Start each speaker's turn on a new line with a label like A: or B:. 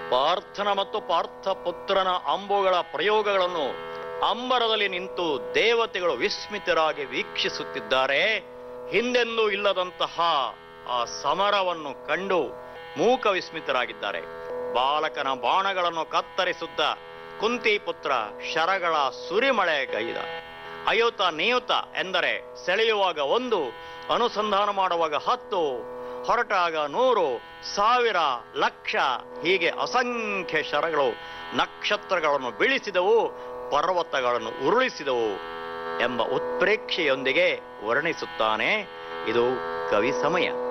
A: ಪಾರ್ಥನ ಮತ್ತು ಪಾರ್ಥ ಪುತ್ರನ ಅಂಬುಗಳ ಪ್ರಯೋಗಗಳನ್ನು ಅಂಬರದಲ್ಲಿ ನಿಂತು ದೇವತೆಗಳು ವಿಸ್ಮಿತರಾಗಿ ವೀಕ್ಷಿಸುತ್ತಿದ್ದಾರೆ ಹಿಂದೆಂದೂ ಇಲ್ಲದಂತಹ ಆ ಸಮರವನ್ನು ಕಂಡು ಮೂಕ ವಿಸ್ಮಿತರಾಗಿದ್ದಾರೆ ಬಾಲಕನ ಬಾಣಗಳನ್ನು ಕತ್ತರಿಸುತ್ತ ಕುಂತಿ ಪುತ್ರ ಶರಗಳ ಸುರಿಮಳೆಗೈದ ಅಯೋತ ನಿಯುತ ಎಂದರೆ ಸೆಳೆಯುವಾಗ ಒಂದು ಅನುಸಂಧಾನ ಮಾಡುವಾಗ ಹತ್ತು ಹೊರಟಾಗ ನೂರು ಸಾವಿರ ಲಕ್ಷ ಹೀಗೆ ಅಸಂಖ್ಯ ಶರಗಳು ನಕ್ಷತ್ರಗಳನ್ನು ಬೀಳಿಸಿದವು ಪರ್ವತಗಳನ್ನು ಉರುಳಿಸಿದವು ಎಂಬ ಉತ್ಪ್ರೇಕ್ಷೆಯೊಂದಿಗೆ ವರ್ಣಿಸುತ್ತಾನೆ ಇದು ಕವಿ ಸಮಯ